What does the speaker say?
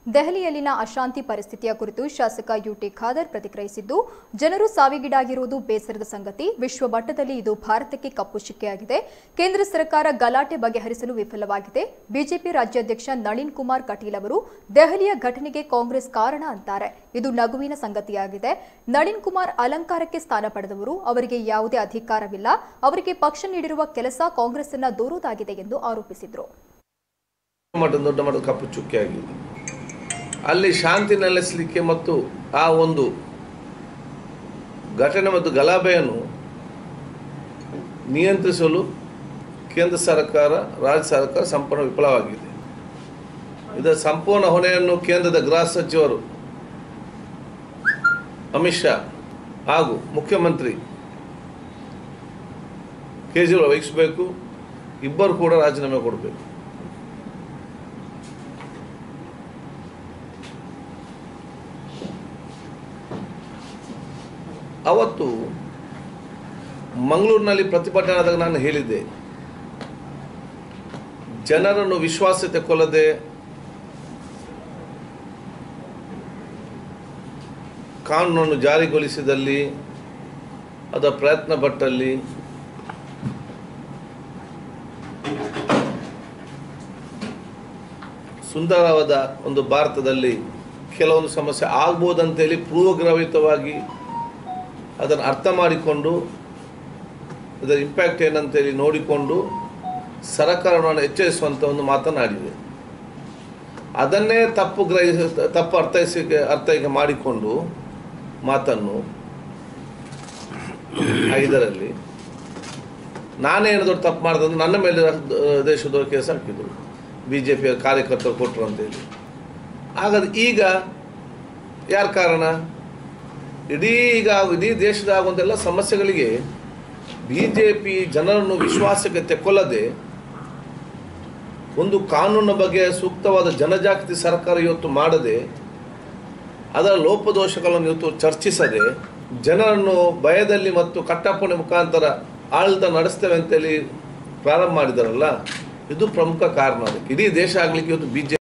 ದೆಹಲಿಯಲ್ಲಿನ ಅಶಾಂತಿ ಪರಿಸ್ಥಿತಿಯ ಕುರಿತು ಶಾಸಕ ಯುಟಿ ಖಾದರ್ ಪ್ರತಿಕ್ರಿಯಿಸಿದ್ದು ಜನರು ಸಾವಿಗೀಡಾಗಿರುವುದು ಬೇಸರದ ಸಂಗತಿ ವಿಶ್ವ ಮಟ್ಟದಲ್ಲಿ ಇದು ಭಾರತಕ್ಕೆ ಕಪ್ಪು ಶಿಕ್ಕೆಯಾಗಿದೆ ಕೇಂದ್ರ ಸರ್ಕಾರ ಗಲಾಟೆ ಬಗೆಹರಿಸಲು ವಿಫಲವಾಗಿದೆ ಬಿಜೆಪಿ ರಾಜ್ಯಾಧ್ಯಕ್ಷ ನಳಿನ್ ಕುಮಾರ್ ಕಟೀಲ್ ಅವರು ದೆಹಲಿಯ ಘಟನೆಗೆ ಕಾಂಗ್ರೆಸ್ ಕಾರಣ ಅಂತಾರೆ ಇದು ನಗುವಿನ ಸಂಗತಿಯಾಗಿದೆ ನಳಿನ್ ಕುಮಾರ್ ಅಲಂಕಾರಕ್ಕೆ ಸ್ಥಾನ ಪಡೆದವರು ಅವರಿಗೆ ಯಾವುದೇ ಅಧಿಕಾರವಿಲ್ಲ ಅವರಿಗೆ ಪಕ್ಷ ನೀಡಿರುವ ಕೆಲಸ ಕಾಂಗ್ರೆಸ್ ಅನ್ನ ದೂರುವುದಾಗಿದೆ ಎಂದು ಆರೋಪಿಸಿದರು ಮಟ್ಟದ ದೊಡ್ಡ ಮಟ್ಟದ ಕಪ್ಪು ಚುಕ್ಕೆ ಆಗಿದೆ ಅಲ್ಲಿ ಶಾಂತಿ ನೆಲೆಸಲಿಕ್ಕೆ ಮತ್ತು ಆ ಒಂದು ಘಟನೆ ಮತ್ತು ಗಲಾಭೆಯನ್ನು ನಿಯಂತ್ರಿಸಲು ಕೇಂದ್ರ ಸರ್ಕಾರ ರಾಜ್ಯ ಸರ್ಕಾರ ಸಂಪೂರ್ಣ ವಿಫಲವಾಗಿದೆ ಇದರ ಸಂಪೂರ್ಣ ಹೊಣೆಯನ್ನು ಕೇಂದ್ರದ ಗೃಹ ಸಚಿವರು ಅಮಿತ್ ಶಾ ಹಾಗೂ ಮುಖ್ಯಮಂತ್ರಿ ಕೇಜ್ರಿವಾಲ್ ವಹಿಸಬೇಕು ಇಬ್ಬರು ಕೂಡ ರಾಜೀನಾಮೆ ಕೊಡಬೇಕು ಅವತ್ತು ಮಂಗಳೂರಿನಲ್ಲಿ ಪ್ರತಿಭಟನೆ ಆದಾಗ ನಾನು ಹೇಳಿದ್ದೆ ಜನರನ್ನು ವಿಶ್ವಾಸ ತೆಕ್ಕೊಳ್ಳದೆ ಕಾನೂನನ್ನು ಜಾರಿಗೊಳಿಸಿದಲ್ಲಿ ಅದರ ಪ್ರಯತ್ನ ಪಟ್ಟಲ್ಲಿ ಸುಂದರವಾದ ಒಂದು ಭಾರತದಲ್ಲಿ ಕೆಲವೊಂದು ಸಮಸ್ಯೆ ಆಗ್ಬೋದಂತೇಳಿ ಪೂರ್ವಗ್ರಹಿತವಾಗಿ ಅದನ್ನು ಅರ್ಥ ಮಾಡಿಕೊಂಡು ಇದರ ಇಂಪ್ಯಾಕ್ಟ್ ಏನಂತೇಳಿ ನೋಡಿಕೊಂಡು ಸರಕಾರವನ್ನು ಎಚ್ಚರಿಸುವಂಥ ಒಂದು ಮಾತನಾಡಿದೆ ಅದನ್ನೇ ತಪ್ಪು ಗ್ರಹಿಸ ತಪ್ಪು ಅರ್ಥೈಸಿಕೆ ಅರ್ಥೈಕೆ ಮಾಡಿಕೊಂಡು ಮಾತನ್ನು ಆ ಇದರಲ್ಲಿ ನಾನೇನು ದೊಡ್ಡ ತಪ್ಪು ಮಾಡಿದ್ರೆ ನನ್ನ ಮೇಲೆ ರ- ದೇಶದವರು ಕೇಸ್ ಹಾಕಿದ್ರು ಬಿ ಜೆ ಪಿಯ ಕಾರ್ಯಕರ್ತರು ಕೊಟ್ಟರು ಅಂತೇಳಿ ಹಾಗಾದ್ರೆ ಈಗ ಯಾರ ಕಾರಣ ಇಡೀ ಈಗ ಇಡೀ ದೇಶದ ಆಗುವಂತೆಲ್ಲ ಸಮಸ್ಯೆಗಳಿಗೆ ಬಿ ಜೆ ಪಿ ಜನರನ್ನು ವಿಶ್ವಾಸಕ್ಕೆ ತೆಕ್ಕೊಳ್ಳದೆ ಒಂದು ಕಾನೂನಿನ ಬಗ್ಗೆ ಸೂಕ್ತವಾದ ಜನಜಾಗೃತಿ ಸರ್ಕಾರ ಇವತ್ತು ಮಾಡದೆ ಅದರ ಲೋಪದೋಷಗಳನ್ನು ಇವತ್ತು ಚರ್ಚಿಸದೆ ಜನರನ್ನು ಭಯದಲ್ಲಿ ಮತ್ತು ಕಟ್ಟಪ್ಪಣೆ ಮುಖಾಂತರ ಆಡಳಿತ ನಡೆಸ್ತೇವೆ ಅಂತೇಳಿ ಪ್ರಾರಂಭ ಮಾಡಿದಾರಲ್ಲ ಇದು ಪ್ರಮುಖ ಕಾರಣ ಅದಕ್ಕೆ ಇಡೀ ದೇಶ ಆಗ್ಲಿಕ್ಕೆ ಇವತ್ತು ಬಿ